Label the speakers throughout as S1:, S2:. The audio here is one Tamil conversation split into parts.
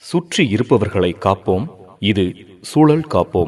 S1: சுற்றி இருப்பவர்களை காப்போம் இது சூழல் காப்போம்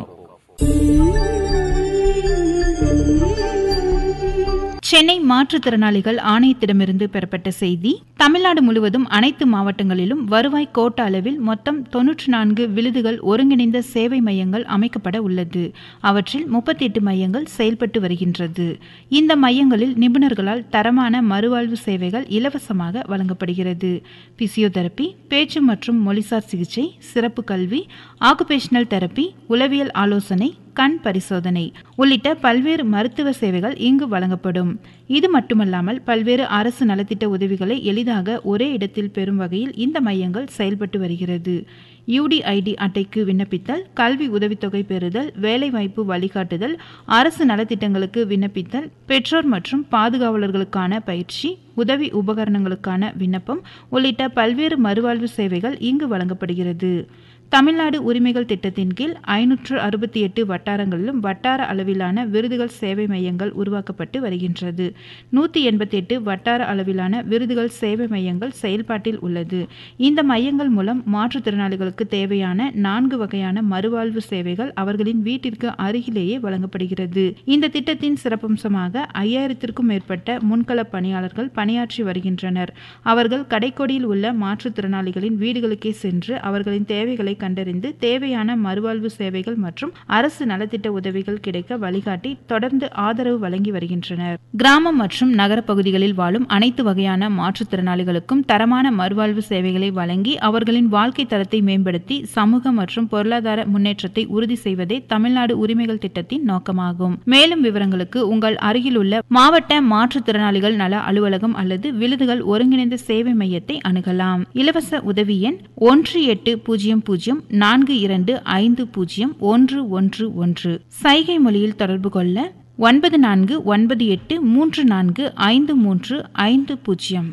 S2: சென்னை மாற்றுத்திறனாளிகள் ஆணையத்திடமிருந்து பெறப்பட்ட செய்தி தமிழ்நாடு முழுவதும் அனைத்து மாவட்டங்களிலும் வருவாய் கோட்ட அளவில் மொத்தம் தொன்னூற்று நான்கு விழுதுகள் ஒருங்கிணைந்த சேவை மையங்கள் அமைக்கப்பட உள்ளது அவற்றில் முப்பத்தி எட்டு மையங்கள் செயல்பட்டு வருகின்றது இந்த மையங்களில் நிபுணர்களால் தரமான மறுவாழ்வு சேவைகள் இலவசமாக வழங்கப்படுகிறது பிசியோதெரபி பேச்சு மற்றும் மொழிசார் சிகிச்சை சிறப்பு கல்வி ஆக்குபேஷனல் தெரப்பி உளவியல் ஆலோசனை கண் பரிசோதனை உள்ளிட்ட பல்வேறு மருத்துவ சேவைகள் இங்கு வழங்கப்படும் இது மட்டுமல்லாமல் பல்வேறு அரசு நலத்திட்ட உதவிகளை எளிதாக ஒரே இடத்தில் பெறும் வகையில் இந்த மையங்கள் செயல்பட்டு வருகிறது யூடிஐடி அட்டைக்கு விண்ணப்பித்தல் கல்வி உதவித்தொகை பெறுதல் வேலைவாய்ப்பு வழிகாட்டுதல் அரசு நலத்திட்டங்களுக்கு விண்ணப்பித்தல் பெற்றோர் மற்றும் பாதுகாவலர்களுக்கான பயிற்சி உதவி உபகரணங்களுக்கான விண்ணப்பம் உள்ளிட்ட பல்வேறு மறுவாழ்வு சேவைகள் இங்கு வழங்கப்படுகிறது தமிழ்நாடு உரிமைகள் திட்டத்தின் கீழ் ஐநூற்று அறுபத்தி எட்டு வட்டாரங்களிலும் வட்டார அளவிலான விருதுகள் சேவை மையங்கள் உருவாக்கப்பட்டு வருகின்றது நூற்றி எண்பத்தி எட்டு வட்டார அளவிலான விருதுகள் சேவை மையங்கள் செயல்பாட்டில் உள்ளது இந்த மையங்கள் மூலம் மாற்றுத்திறனாளிகளுக்கு தேவையான நான்கு வகையான மறுவாழ்வு சேவைகள் அவர்களின் வீட்டிற்கு அருகிலேயே வழங்கப்படுகிறது இந்த திட்டத்தின் சிறப்பம்சமாக ஐயாயிரத்திற்கும் மேற்பட்ட முன்கள பணியாளர்கள் பணியாற்றி வருகின்றனர் அவர்கள் கடைக்கோடியில் உள்ள மாற்றுத்திறனாளிகளின் வீடுகளுக்கே சென்று அவர்களின் தேவைகளை கண்டறிந்து தேவையான மறுவாழ்வு சேவைகள் மற்றும் அரசு நலத்திட்ட உதவிகள் கிடைக்க வழிகாட்டி தொடர்ந்து ஆதரவு வழங்கி வருகின்றனர் கிராமம் மற்றும் நகர பகுதிகளில் வாழும் அனைத்து வகையான மாற்றுத்திறனாளிகளுக்கும் தரமான மறுவாழ்வு சேவைகளை வழங்கி அவர்களின் வாழ்க்கை தரத்தை மேம்படுத்தி சமூக மற்றும் பொருளாதார முன்னேற்றத்தை உறுதி செய்வதே தமிழ்நாடு உரிமைகள் திட்டத்தின் நோக்கமாகும் மேலும் விவரங்களுக்கு உங்கள் அருகிலுள்ள மாவட்ட மாற்றுத்திறனாளிகள் நல அலுவலகம் அல்லது விழுதுகள் ஒருங்கிணைந்த சேவை மையத்தை அணுகலாம் இலவச உதவி எண் ஒன்று எட்டு பூஜ்ஜியம் பூஜ்ஜியம் நான்கு இரண்டு ஐந்து பூஜ்ஜியம் ஒன்று ஒன்று ஒன்று சைகை மொழியில் தொடர்பு கொள்ள ஒன்பது நான்கு ஒன்பது எட்டு மூன்று நான்கு ஐந்து மூன்று ஐந்து பூஜ்ஜியம்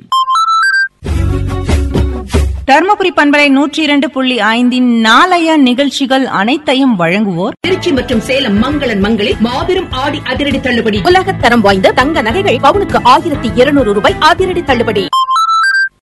S3: தர்மபுரி பண்பலை நூற்றி இரண்டு புள்ளி ஐந்தின் நாளைய நிகழ்ச்சிகள் அனைத்தையும் வழங்குவோர்
S4: திருச்சி மற்றும் சேலம் மங்களன் மங்களில் மாபெரும் ஆடி அதிரடி தள்ளுபடி
S5: உலகத்தரம் வாய்ந்த தங்க நகைகள் பவுனுக்கு ஆயிரத்தி இருநூறு ரூபாய் அதிரடி தள்ளுபடி